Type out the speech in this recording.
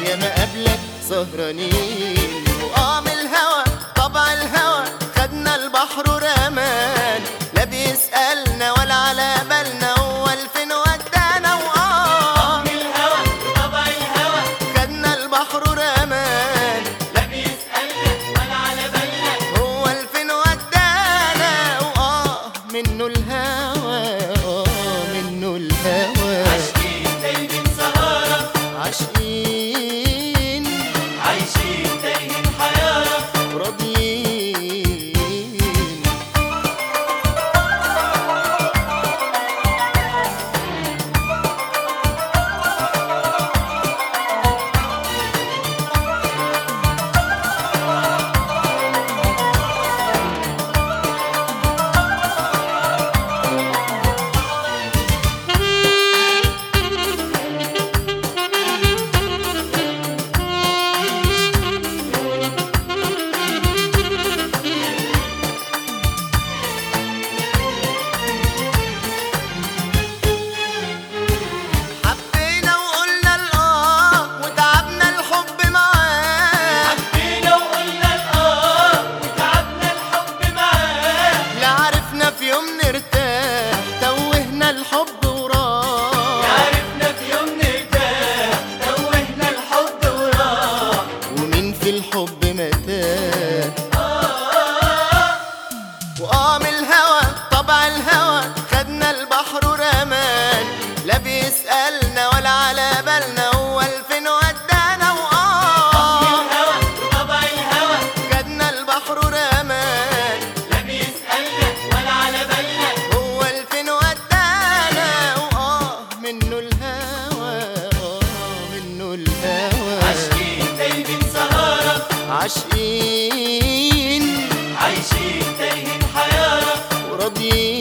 يا ما قبلك سهرانين وقام الهوى طبع الهوى خدنا البحر رمان لا بيسألنا ولا على بالنا هو الفين ودانا وقام الهوى طبع الهوى خدنا البحر رمان لا بيسألنا ولا على بالنا هو الفين ودانا وآه منه الهوى آه منه الهوى عاشقين تايهين سهارة عاشقين عايشين تايهين حيارة راضيين حبينا وقلنا الآه وتعبنا الحب معاه حبينا وقلنا الآه وتعبنا الحب معاه لا عرفنا في يوم نرتاح توهنا الحب وراه عرفنا في يوم نرتاح توهنا الحب وراح ومين في الحب متاه وقام الهوى طبع الهوى خدنا البحر رمان لا بيسألنا ولا على بالنا هو الفين ودانا وقام الهوى طبع الهوى خدنا البحر رمان لا بيسألنا ولا على بالنا هو الفين ودانا وآه منه الهوى آه منه الهوى عاشقين تايهين سهارة عاشقين عايشين تايهين حيارة وراضيين